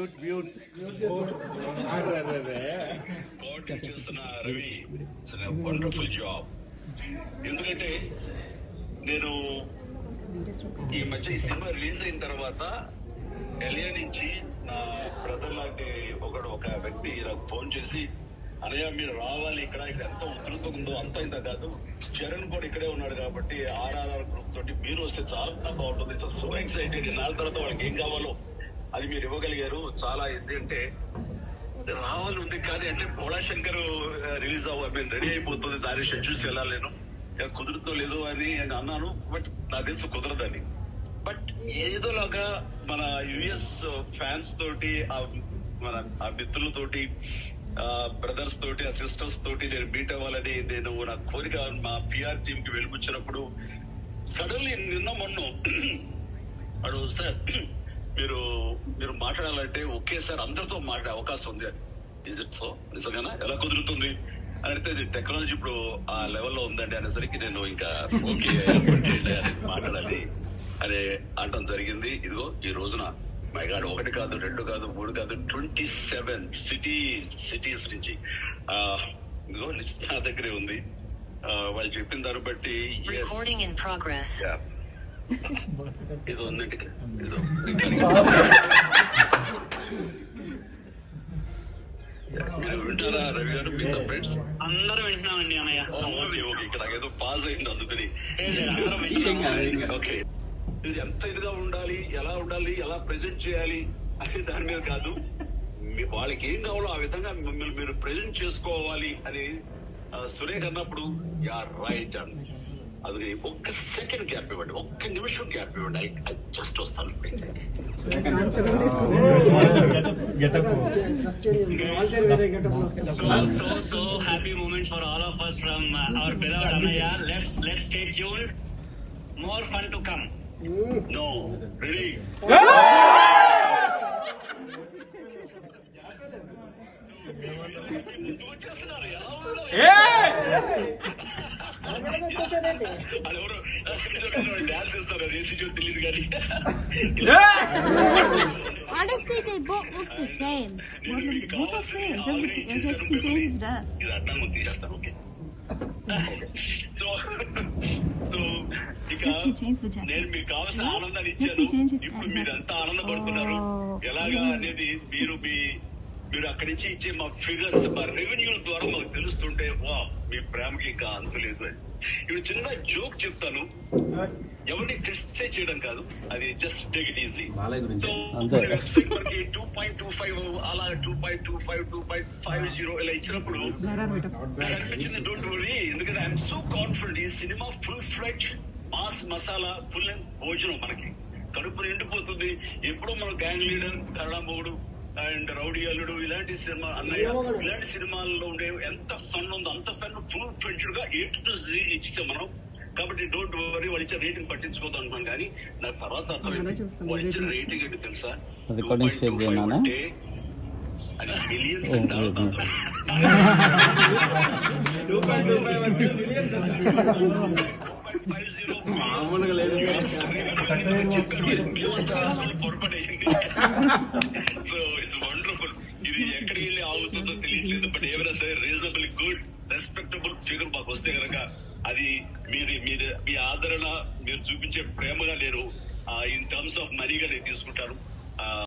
Mute mute coordinate చేస్తున్న Ravi wonderful job ఎందుకంటే నేను ఈ మధ్య ఈ సినిమా రిలీజ్ అయిన తర్వాత ఎలియా నుంచి నా బ్రదర్ లాంటి ఒకడు ఒక వ్యక్తి నాకు ఫోన్ చేసి అనయ్య మీరు రావాలి ఇక్కడ ఇక్కడ ఎంత ఉధృతం ఉందో అంత ఇంత కాదు చరణ్ కూడా ఇక్కడే ఉన్నాడు కాబట్టి ఆర్ఆర్ఆర్ గ్రూప్ తోటి మీరు వస్తే చాలా బాగుంటుంది సో ఎక్సైటెడ్ నాలుగు తర్వాత వాళ్ళకి ఏం కావాలో అది మీరు ఇవ్వగలిగారు చాలా ఏంటంటే రావాలి ఉంది కానీ అంటే పోలా శంకర్ రిలీజ్ అవ్వాలి మేము రెడీ అయిపోతుంది దాని షెడ్యూల్స్ వెళ్ళాలేను ఇక కుదురుతో లేదు అని నేను అన్నాను బట్ నాకు తెలుసు కుదరదని బట్ ఏదోలాగా మన యుఎస్ ఫ్యాన్స్ తోటి ఆ మన ఆ మిత్రులతోటి ఆ బ్రదర్స్ తోటి ఆ సిస్టర్స్ తోటి నేను మీట్ అవ్వాలని నేను నా కోరిక మా పిఆర్ టీమ్ కి వెళ్ళిపుచ్చినప్పుడు సడన్లీ నిన్న మొన్న అడు సార్ మీరు మీరు మాట్లాడాలంటే ఒకేసారి అందరితో మాట్లాడే అవకాశం ఉంది ఇజ్ ఇట్ సో నిజంగానా ఎలా కుదురుతుంది అని అంటే ఇది టెక్నాలజీ ఇప్పుడు ఆ లెవెల్లో ఉందండి అనేసరికి నేను ఇంకా ఓకే ఏర్పాటు చేయండి అని మాట్లాడాలి అని అనడం జరిగింది ఇదిగో ఈ రోజున మై గాడ్ ఒకటి కాదు రెండు కాదు మూడు కాదు ట్వంటీ సెవెన్ సిటీ సిటీస్ నుంచి ఆ, ఇదిగో లిస్ట్ నా దగ్గరే ఉంది ఆ, వాళ్ళు చెప్పిన దాన్ని బట్టి yes, Recording in progress. yeah. ఇది ఉందండి ఇదో మీరు వింటారా రవి గారు మీ ఫ్రెండ్స్ అందరూ వింటున్నామండి అన్నయ్య ఓకే ఓకే ఇక్కడ ఏదో పాజ్ అయింది అందుకని ఏ లేదు, అందరం వింటున్నాం. ఓకే ఇది ఎంత ఇదిగా ఉండాలి ఎలా ఉండాలి ఎలా ప్రెజెంట్ చేయాలి అనే దాని మీద కాదు మీ- వాళ్ళకి ఏం కావాలో ఆ విధంగా మిమ్మల్ని మీరు ప్రెజెంట్ చేసుకోవాలి అని ఆ, సురేఖ్ అన్నప్పుడు యా రైట్ అండ్ అది ఒక్క సెకండ్ గ్యాప్ ఇవ్వండి ఒక్క నిమిషం గ్యాప్ ఇవ్వండి ఐ జస్ట్ వస్తాను So, so, so happy moment for all of us from uh, our beloved Anaya. Let's let's stay tuned. More fun to come. No ready వచ్చేస్తున్నారు ఎలా ఉన్నారు? అది ఎవరు డాన్స్ చేస్తారు అది ఏసీ తెలియదు కానీ Honestly, they both look the same. నేను మీకు Both are కావాల్సిన same. Just, ఆల్రెడీ just ఇచ్చేసాను he changed his dress. ఇది అడ్డంగా ఉంది తీసేస్తాను ఓకే సో సో ఇక Just he changed the jacket. నేను మీకు కావాల్సిన ఆనందాన్ని Just he ఇచ్చాను changed his ఇప్పుడు jacket. మీరు ఎంత ఆనందపడుతున్నారు Oh. ఎలాగా అనేది మీరు మీ మీరు అక్కడి నుంచి ఇచ్చే మా ఫిగర్స్ మా రెవెన్యూ ద్వారా మాకు తెలుస్తుంటే వా మీ ప్రేమకి ఇంకా అంతు లేదు అని ఇప్పుడు చిన్న జోక్ చెప్తాను ఎవరిని క్రిటిసైజ్ చేయడం కాదు అది just take it easy so website మనకి టూ పాయింట్ టూ ఫైవ్ అలా two point two five two point five zero ఇలా ఇచ్చినప్పుడు నాకు అనిపించింది డోంట్ వరీ ఎందుకంటే ఐఎమ్ సో కాన్ఫిడెంట్ ఈ సినిమా full fledge mass masala full length భోజనం మనకి కడుపు నిండిపోతుంది ఎప్పుడో మన గ్యాంగ్ లీడర్ కన్నడ మొగుడు అండ్ రౌడీ అల్లుడు ఇలాంటి సినిమా అన్నయ్య ఇలాంటి సినిమాల్లో ఉండే ఎంత ఫన్ ఉందో అంత ఫన్ ఫుల్ ఫ్లెడ్జ్డ్ గా ఎయిట్ టు జీ ఇచ్చేసాం మనం కాబట్టి డోంట్ వరీ వాళ్ళు ఇచ్చే రేటింగ్ పట్టించుకోవద్దు అనుకున్నాం కానీ నాకు తర్వాత అర్థమైంది వాళ్ళు ఇచ్చిన రేటింగ్ ఏంటి తెలుసా అది కూడా షేర్ చేయనా? అది మిలియన్స్ అండ్ మామూలుగా లేదు సో ఇట్స్ వండర్ఫుల్ ఇది ఎక్కడికి వెళ్ళి ఆగుతుందో తెలియట్లేదు బట్ ఏమైనా సరే రీజనబుల్ గుడ్ రెస్పెక్టబుల్ ఫిగర్ మాకు వస్తే కనుక అది మీరు మీరు మీ ఆదరణ మీరు చూపించే ప్రేమగా నేను ఇన్ టర్మ్స్ ఆఫ్ మనీగా నేను తీసుకుంటాను ఆ,